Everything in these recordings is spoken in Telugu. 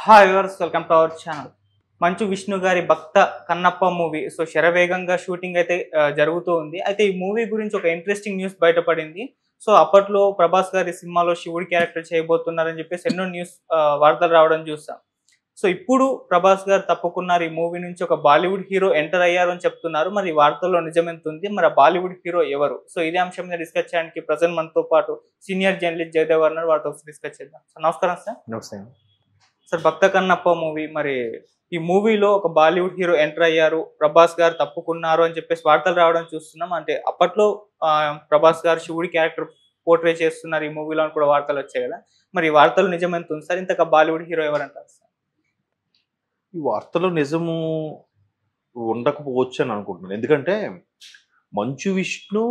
Hi viewers welcome to our channel Manchu Vishnu గారి భక్త కన్నప్ప మూవీ సో శరవేగంగా షూటింగ్ అయితే ఆ, జరుగుతూ ఉంది అయితే ఈ మూవీ గురించి ఒక ఇంట్రెస్టింగ్ న్యూస్ బయటపడింది సో అప్పట్లో ప్రభాస్ గారి సినిమాలో శివుడి క్యారెక్టర్ చేయబోతున్నారని చెప్పేసి ఎన్నో న్యూస్ ఆ, వార్తలు రావడం చూసాం సో ఇప్పుడు ప్రభాస్ గారు తప్పుకున్నారు ఈ మూవీ నుంచి ఒక బాలీవుడ్ హీరో ఎంటర్ అయ్యారు అని చెప్తున్నారు మరి ఈ వార్తల్లో నిజం ఎంత ఉంది మరి ఆ బాలీవుడ్ హీరో ఎవరు సో ఇదే అంశం మీద డిస్కస్ చేయడానికి ప్రజెంట్ మనతో పాటు సీనియర్ జర్నలిస్ట్ జయదేవ్ ఉన్నారు వారితో డిస్కస్ చేద్దాం సో నమస్కారం సార్ నమస్తే సార్ భక్త కన్నప్ప మూవీ మరి ఈ మూవీలో ఒక బాలీవుడ్ హీరో ఎంటర్ అయ్యారు ప్రభాస్ గారు తప్పుకున్నారు అని చెప్పేసి వార్తలు రావడం చూస్తున్నాం అంటే అప్పట్లో ఆ, ప్రభాస్ గారు శివుడి క్యారెక్టర్ పోర్ట్రే చేస్తున్నారు ఈ మూవీలో అని కూడా వార్తలు వచ్చాయి కదా మరి ఈ వార్తలు నిజమెంత ఉంది సార్ ఇంతక బాలీవుడ్ హీరో ఎవరంటారు సార్ ఈ వార్తలో నిజము ఉండకపోవచ్చు అని అనుకుంటున్నాను ఎందుకంటే మంచు విష్ణు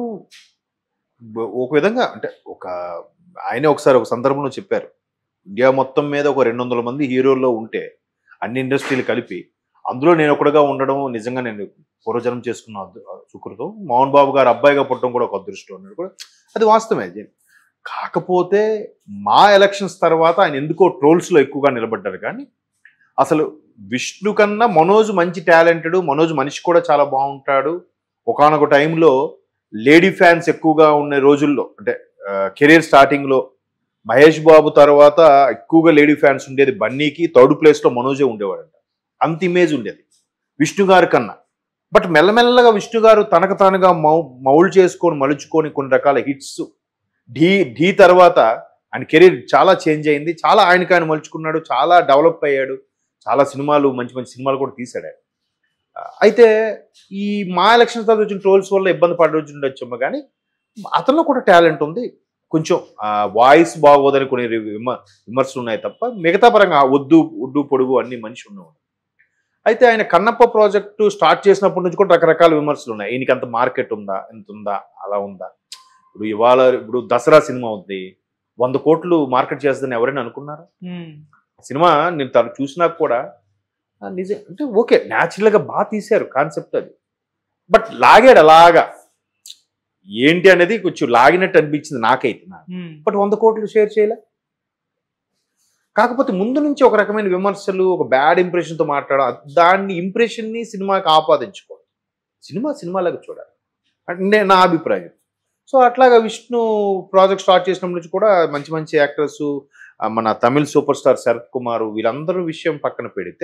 బ- ఒక విధంగా అంటే ఒక ఆయనే ఒకసారి ఒక సందర్భంలో చెప్పారు ఇండియా మొత్తం మీద ఒక రెండు వందల మంది హీరోల్లో ఉంటే అన్ని ఇండస్ట్రీలు కలిపి అందులో నేను ఒకడుగా ఉండడం నిజంగా నేను పూర్వజనం చేసుకున్న అదృ- సుకృతం మోహన్ బాబు గారు అబ్బాయిగా పుట్టడం కూడా ఒక అదృష్టం అన్నాడు కూడా అది వాస్తవమే అది కాకపోతే మా ఎలక్షన్స్ తర్వాత ఆయన ఎందుకో ట్రోల్స్లో ఎక్కువగా నిలబడ్డారు కానీ అసలు విష్ణు కన్నా మనోజ్ మంచి టాలెంటెడ్ మనోజ్ మనిషి కూడా చాలా బాగుంటాడు ఒకనొక టైంలో లేడీ ఫ్యాన్స్ ఎక్కువగా ఉన్న రోజుల్లో అంటే కెరీర్ స్టార్టింగ్లో మహేష్ బాబు తర్వాత ఎక్కువగా లేడీ ఫ్యాన్స్ ఉండేది బన్నీకి థర్డ్ ప్లేస్లో మనోజే ఉండేవాడంట అంత ఇమేజ్ ఉండేది విష్ణు గారి కన్నా బట్ మెల్లమెల్లగా విష్ణు గారు తనకు తానుగా మౌ మౌల్డ్ చేసుకొని మలుచుకొని కొన్ని రకాల హిట్స్ ఢీ ఢీ తర్వాత ఆయన కెరీర్ చాలా చేంజ్ అయింది చాలా ఆయనకి ఆయన మలుచుకున్నాడు చాలా డెవలప్ అయ్యాడు చాలా సినిమాలు మంచి మంచి సినిమాలు కూడా తీశాడు ఆయన. ఆ, అయితే ఈ మా ఎలక్షన్స్ తర్వాత వచ్చిన ట్రోల్స్ వల్ల ఇబ్బంది పడవచ్చు ఉండొచ్చేమో కానీ అతనిలో కూడా టాలెంట్ ఉంది కొంచెం వాయిస్ బాగోదని కొన్ని విమ విమర్శలు ఉన్నాయి తప్ప మిగతా పరంగా ఆ ఒద్దు ఒడ్డు పొడుగు అన్ని మనిషి ఉన్నవాడు అయితే ఆయన కన్నప్ప ప్రాజెక్టు స్టార్ట్ చేసినప్పటి నుంచి కూడా రకరకాల విమర్శలు ఉన్నాయి ఈయనకి అంత మార్కెట్ ఉందా ఎంత ఉందా అలా ఉందా ఇప్పుడు ఇవాళ ఇప్పుడు దసరా సినిమా ఉంది వంద కోట్లు మార్కెట్ చేస్తుందని ఎవరైనా అనుకున్నారా సినిమా నేను తను చూసినాక కూడా ఆ, నిజం అంటే ఓకే న్యాచురల్గా బాగా తీశారు కాన్సెప్ట్ అది బట్ లాగాడు అలాగా ఏంటి అనేది కొంచెం లాగినట్టు అనిపించింది నాకైతే నాకు. బట్ వంద కోట్లు షేర్ చేయలే కాకపోతే ముందు నుంచి ఒక రకమైన విమర్శలు ఒక బ్యాడ్ ఇంప్రెషన్తో మాట్లాడడం దాన్ని ఇంప్రెషన్ని సినిమాకి ఆపాదించుకోవాలి సినిమా సినిమాలాగా చూడాలి అంటే నే- నా అభిప్రాయం సో అట్లాగా విష్ణు ప్రాజెక్ట్ స్టార్ట్ చేసినప్పటి నుంచి కూడా మంచి మంచి యాక్టర్స్ మన తమిళ్ సూపర్ స్టార్ శరత్ కుమార్ వీళ్ళందరూ విషయం పక్కన పెడితే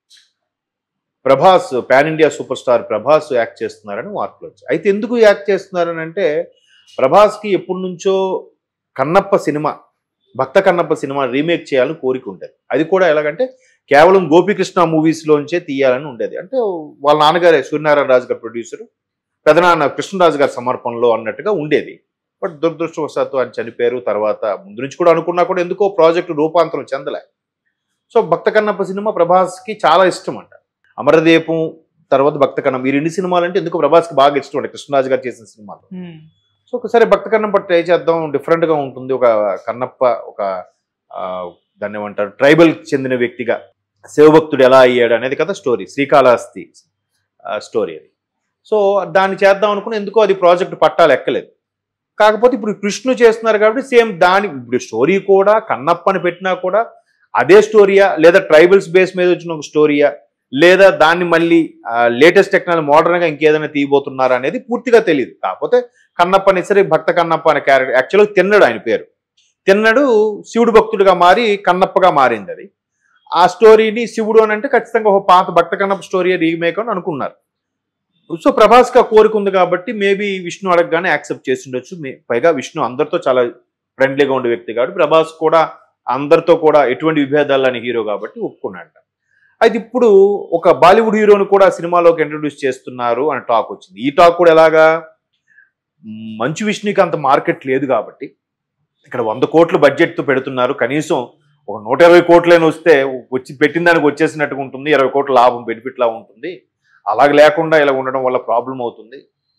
Prabhas pan India super star Prabhas act చేస్తున్నారని వార్తలు వచ్చాయి అయితే ఎందుకు యాక్ట్ చేస్తున్నారని అంటే ప్రభాస్కి ఎప్పటి నుంచో Kannappa cinema Bhakta Kannappa cinema remake చేయాలని కోరిక ఉండేది అది కూడా ఎలాగంటే కేవలం గోపికృష్ణ మూవీస్లోంచే తీయాలని ఉండేది అంటే వాళ్ళ నాన్నగారే సూర్యనారాయణ రాజు గారు ప్రొడ్యూసర్ పెదనాన్న కృష్ణరాజు గారి సమర్పణలో అన్నట్టుగా ఉండేది బట్ దురదృష్టవశాత్తు ఆయన చనిపోయారు తర్వాత ముందు నుంచి కూడా అనుకున్నా కూడా ఎందుకో ప్రాజెక్టు రూపాంతరం చెందలే సో భక్త కన్నప్ప సినిమా ప్రభాస్కి చాలా ఇష్టం అంట అమరదీపం తర్వాత భక్త కన్నప్ప ఈ రెండు సినిమాలు అంటే ఎందుకో ప్రభాస్కి బాగా ఇష్టం అంట కృష్ణరాజు గారు చేసిన సినిమాలు సో ఒకసారి భక్త కన్నప్ప ట్రై చేద్దాం డిఫరెంట్ గా ఉంటుంది ఒక కన్నప్ప ఒక ఆ, దాన్ని ఏమంటారు ట్రైబల్ చెందిన వ్యక్తిగా శివభక్తుడు ఎలా అయ్యాడు అనేది కదా స్టోరీ శ్రీకాళహస్తి స్టోరీ అది సో దాన్ని చేద్దాం అనుకుని ఎందుకో అది ప్రాజెక్ట్ పట్టాలు ఎక్కలేదు కాకపోతే ఇప్పుడు కృష్ణు చేస్తున్నారు కాబట్టి సేమ్ దాని ఇప్పుడు స్టోరీ కూడా కన్నప్పని పెట్టినా కూడా అదే స్టోరీయా లేదా ట్రైబల్స్ బేస్ మీద వచ్చిన ఒక స్టోరీయా లేదా దాన్ని మళ్ళీ లేటెస్ట్ టెక్నాలజీ మోడర్న్గా ఇంకేదైనా తీయబోతున్నారా అనేది పూర్తిగా తెలియదు కాకపోతే కన్నప్ప అని సరే భక్త కన్నప్ప అనే క్యారెక్టర్ యాక్చువల్గా తిన్నడు ఆయన పేరు తిన్నడు శివుడు భక్తుడిగా మారి కన్నప్పగా మారింది అది ఆ స్టోరీని శివుడు అని అంటే ఖచ్చితంగా ఒక పాత భక్త కన్నప్ప స్టోరీ రీమేక్ అని అనుకున్నారు సో ప్రభాస్కి ఆ కోరిక ఉంది కాబట్టి మేబీ విష్ణు అడగగానే యాక్సెప్ట్ చేసి ఉండొచ్చు మే- పైగా విష్ణు అందరితో చాలా ఫ్రెండ్లీగా ఉండే వ్యక్తి కాబట్టి ప్రభాస్ కూడా అందరితో కూడా ఎటువంటి విభేదాలు అని హీరో కాబట్టి ఒప్పుకున్నాడు అయితే ఇప్పుడు ఒక బాలీవుడ్ హీరోని కూడా సినిమాలోకి ఇంట్రడ్యూస్ చేస్తున్నారు అని టాక్ వచ్చింది ఈ టాక్ కూడా ఎలాగా మ్, మంచు విష్ణుకి అంత మార్కెట్ లేదు కాబట్టి ఇక్కడ వంద కోట్లు బడ్జెట్తో పెడుతున్నారు కనీసం ఒక నూట ఇరవై కోట్లైనా వస్తే వచ్చి పెట్టిన దానికి వచ్చేసినట్టుగా ఉంటుంది ఇరవై కోట్ల లాభం బెనిఫిట్ లా ఉంటుంది అలాగ లేకుండా ఇలా ఉండడం వల్ల ప్రాబ్లం అవుతుంది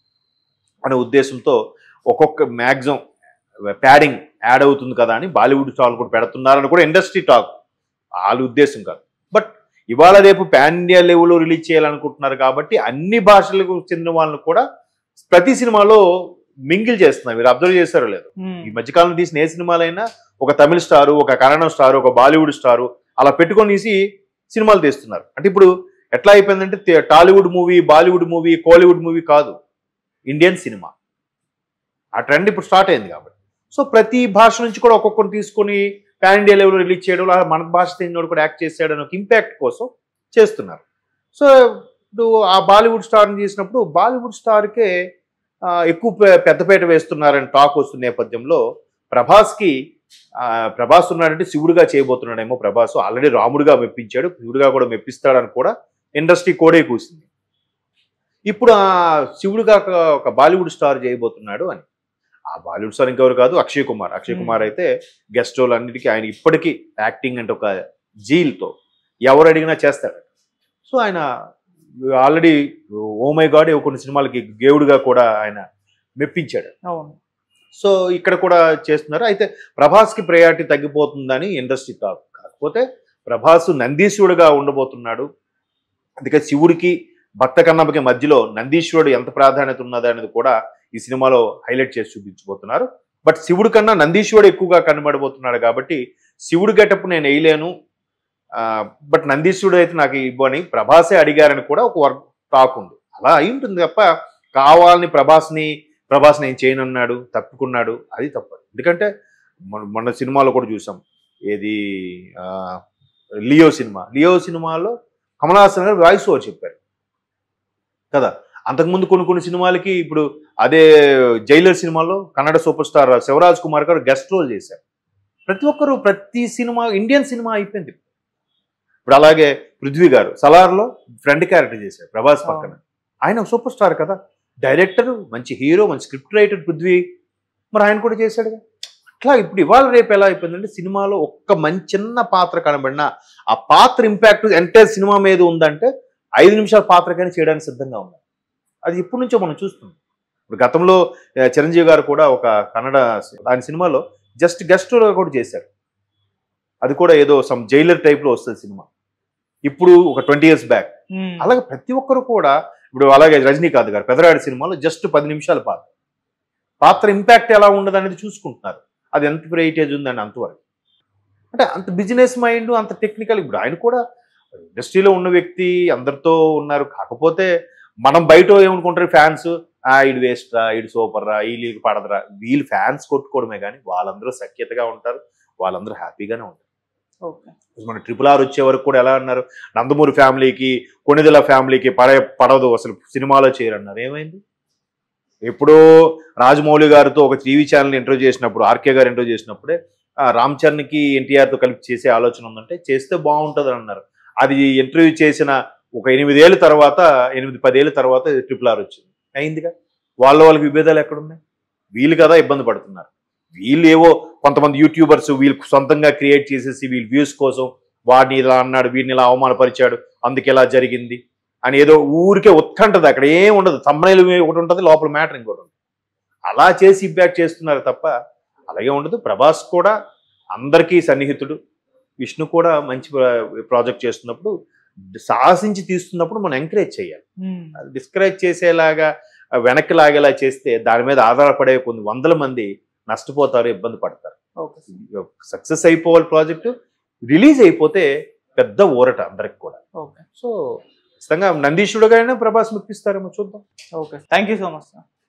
అనే ఉద్దేశంతో ఒక్కొక్క మ్యాక్సిమం ప్యాడింగ్ యాడ్ అవుతుంది కదా అని బాలీవుడ్ స్టాల్ కూడా పెడుతున్నారని కూడా ఇండస్ట్రీ టాక్ వాళ్ళ ఉద్దేశం కాదు బట్ ఇవాళ రేపు పాన్ ఇండియా లెవెల్లో రిలీజ్ చేయాలనుకుంటున్నారు కాబట్టి అన్ని భాషలకు చెందిన వాళ్ళని కూడా ప్రతి సినిమాలో మింగిల్ చేస్తున్నారు మీరు అబ్జర్వ్ చేశారో లేదు ఈ మధ్యకాలంలో తీసిన ఏ సినిమాలైనా ఒక తమిళ స్టారు ఒక కన్నడ స్టారు ఒక బాలీవుడ్ స్టారు అలా పెట్టుకొనేసి సినిమాలు తీస్తున్నారు అంటే ఇప్పుడు ఎట్లా అయిపోయిందంటే తే- Tollywood movie Bollywood movie Kollywood movie కాదు ఇండియన్ సినిమా ఆ ట్రెండ్ ఇప్పుడు స్టార్ట్ అయింది కాబట్టి సో ప్రతి భాష నుంచి కూడా ఒక్కొక్కరు తీసుకొని పాన్ ఇండియా లెవెల్లో రిలీజ్ చేయడం అలా మన భాష తెలియనోడు కూడా యాక్ట్ చేసాడు అని ఒక ఇంపాక్ట్ కోసం చేస్తున్నారు సో ఇప్పుడు ఆ బాలీవుడ్ స్టార్ని చేసినప్పుడు బాలీవుడ్ స్టార్కే ఆ, ఎక్కువ పె- పెద్దపేట వేస్తున్నారని టాక్ వస్తున్న నేపథ్యంలో ప్రభాస్కి ఆ, ప్రభాస్ ఉన్నాడంటే శివుడిగా చేయబోతున్నాడేమో ప్రభాస్ ఆల్రెడీ రాముడిగా మెప్పించాడు శివుడిగా కూడా మెప్పిస్తాడని కూడా ఇండస్ట్రీ కోడే కూసింది ఇప్పుడు ఆ శివుడిగా ఒక- ఒక బాలీవుడ్ స్టార్ చేయబోతున్నాడు అని ఆ బాలీవుడ్ స్టార్ ఇంకెవరు కాదు అక్షయ్ కుమార్ అక్షయ్ Hmm. కుమార్ అయితే గెస్ట్ రోల్ అన్నిటికీ ఆయన ఇప్పటికీ యాక్టింగ్ అంటే ఒక జీల్తో ఎవరు అడిగినా చేస్తాడు సో ఆయన ఆల్రెడీ ఓ మై గాడ్ కొన్ని సినిమాలకి గేవుడిగా కూడా ఆయన మెప్పించాడు అవును సో ఇక్కడ కూడా చేస్తున్నారు అయితే ప్రభాస్కి ప్రయారిటీ తగ్గిపోతుందని ఇండస్ట్రీ టాక్ కాకపోతే ప్రభాస్ నందీశ్వరుడుగా ఉండబోతున్నాడు అందుకే శివుడికి భక్త కన్నప్పకి మధ్యలో నందీశ్వరుడు ఎంత ప్రాధాన్యత ఉన్నది అనేది కూడా ఈ సినిమాలో హైలైట్ చేసి చూపించబోతున్నారు బట్ శివుడి కన్నా నందీశ్వరుడు ఎక్కువగా కనబడబోతున్నాడు కాబట్టి శివుడు గెటప్ నేను వేయలేను బట్ నందీశ్వరుడు అయితే నాకు ఇవ్వని ప్రభాసే అడిగారని కూడా ఒక వర్క్ టాక్ ఉంది అలా అయి ఉంటుంది తప్ప కావాలని ప్రభాస్ని ప్రభాస్ నేను చేయనన్నాడు తప్పుకున్నాడు అది తప్పదు ఎందుకంటే మొన్న మొన్న సినిమాలో కూడా చూసాం ఏది ఆ, లియో సినిమా లియో సినిమాలో కమల్ హాసన్ గారు వాయిస్ ఓవర్ చెప్పారు కదా అంతకుముందు కొన్ని కొన్ని సినిమాలకి ఇప్పుడు అదే జైలర్ సినిమాలో కన్నడ సూపర్ స్టార్ శివరాజ్ కుమార్ గారు గెస్ట్ రోల్ చేశారు ప్రతి ఒక్కరు ప్రతి సినిమా ఇండియన్ సినిమా అయిపోయింది ఇప్పుడు అలాగే పృథ్వీ గారు సలార్లో ఫ్రెండ్ క్యారెక్టర్ చేశారు ప్రభాస్ పక్కన ఆయన ఒక సూపర్ స్టార్ కదా డైరెక్టర్ మంచి హీరో మంచి స్క్రిప్ట్ రైటర్ పృథ్వీ మరి ఆయన కూడా చేశాడు కదా. అట్లా ఇప్పుడు ఇవాళ రేపు ఎలా అయిపోయిందంటే సినిమాలో ఒక్క మంచి చిన్న పాత్ర కనబడినా ఆ పాత్ర ఇంపాక్ట్ ఎంటైర్ సినిమా మీద ఉందంటే ఐదు నిమిషాల పాత్ర కానీ చేయడానికి సిద్ధంగా ఉన్నారు అది ఇప్పటి నుంచో మనం చూస్తున్నాం ఇప్పుడు గతంలో ఆ, చిరంజీవి గారు కూడా ఒక కన్నడ ఆయన సినిమాలో జస్ట్ గెస్ట్ కూడా చేశారు అది కూడా ఏదో సమ్ జైలర్ టైప్లో వస్తుంది సినిమా ఇప్పుడు ఒక ట్వంటీ ఇయర్స్ బ్యాక్ ఉమ్. అలాగే ప్రతి ఒక్కరు కూడా ఇప్పుడు అలాగే రజనీకాంత్ గారు పెదరాడి సినిమాలో జస్ట్ పది నిమిషాల పాత్ర పాత్ర ఇంపాక్ట్ ఎలా ఉండదు అనేది చూసుకుంటున్నారు అది ఎంత వెయిటేజ్ ఉందని అంతవరకు అంటే అంత బిజినెస్ మైండ్ అంత టెక్నికల్ ఇప్పుడు ఆయన కూడా ఇండస్ట్రీలో ఉన్న వ్యక్తి అందరితో ఉన్నారు కాకపోతే మనం బయట ఏమనుకుంటారు ఫ్యాన్స్ ఆ ఇడు వేస్ట్ రా ఇడు సూపర్ రా వీళ్ళకి పడదురా వీళ్ళు ఫ్యాన్స్ కొట్టుకోవడమే కానీ వాళ్ళందరూ సఖ్యతగా ఉంటారు వాళ్ళందరూ హ్యాపీగానే ఉంటారు ఓకే మన ట్రిపుల్ ఆర్ వచ్చే వరకు కూడా ఎలా అన్నారు నందమూరి ఫ్యామిలీకి కొణిదెల ఫ్యామిలీకి పడ పడదు అసలు సినిమాలో చేయరన్నారు ఏమైంది ఎప్పుడో రాజమౌళి గారితో ఒక టీవీ ఛానల్ ఇంటర్వ్యూ చేసినప్పుడు ఆర్కే గారు ఇంటర్వ్యూ చేసినప్పుడే ఆ, రామ్ చరణ్కి ఎన్టీఆర్తో కలిపి చేసే ఆలోచన ఉందంటే చేస్తే బాగుంటుంది అని అన్నారు అది ఇంటర్వ్యూ చేసిన ఒక ఎనిమిదేళ్ళ తర్వాత ఎనిమిది పదేళ్ళ తర్వాత ట్రిపుల్ ఆర్ వచ్చింది అయిందిగా వాళ్ళ వాళ్ళకి విభేదాలు ఎక్కడున్నాయి వీళ్ళు కదా ఇబ్బంది పడుతున్నారు వీళ్ళు ఏవో కొంతమంది యూట్యూబర్స్ వీళ్ళు సొంతంగా క్రియేట్ చేసేసి వీళ్ళు వ్యూస్ కోసం వాడిని ఇలా అన్నాడు వీడిని ఇలా అవమానపరిచాడు అందుకే ఇలా జరిగింది అని ఏదో ఊరికే ఉత్కంఠది అక్కడ ఏం ఉండదు తమ్మనేలు ఒకటి ఉంటుంది లోపల మ్యాటర్ ఇంకోటి ఉంటుంది అలా చేసి ఇంపాక్ట్ చేస్తున్నారు తప్ప అలాగే ఉండదు ప్రభాస్ కూడా అందరికీ సన్నిహితుడు విష్ణు కూడా మంచి ప్రాజెక్ట్ చేస్తున్నప్పుడు సాహసించి తీస్తున్నప్పుడు మనం ఎంకరేజ్ చేయాలి ఉమ్. అది డిస్కరేజ్ చేసేలాగా ఆ, వెనక్కి లాగేలా చేస్తే దాని మీద ఆధారపడే కొన్ని వందల మంది నష్టపోతారు ఇబ్బంది పడతారు ఓకే సక్సెస్ అయిపోవాలి ప్రాజెక్టు రిలీజ్ అయిపోతే పెద్ద ఊరట అందరికి కూడా ఓకే సో ఖచ్చితంగా నందీశుడుగానే ప్రభాస్ మెప్పిస్తారేమో చూద్దాం okay thank you so much sir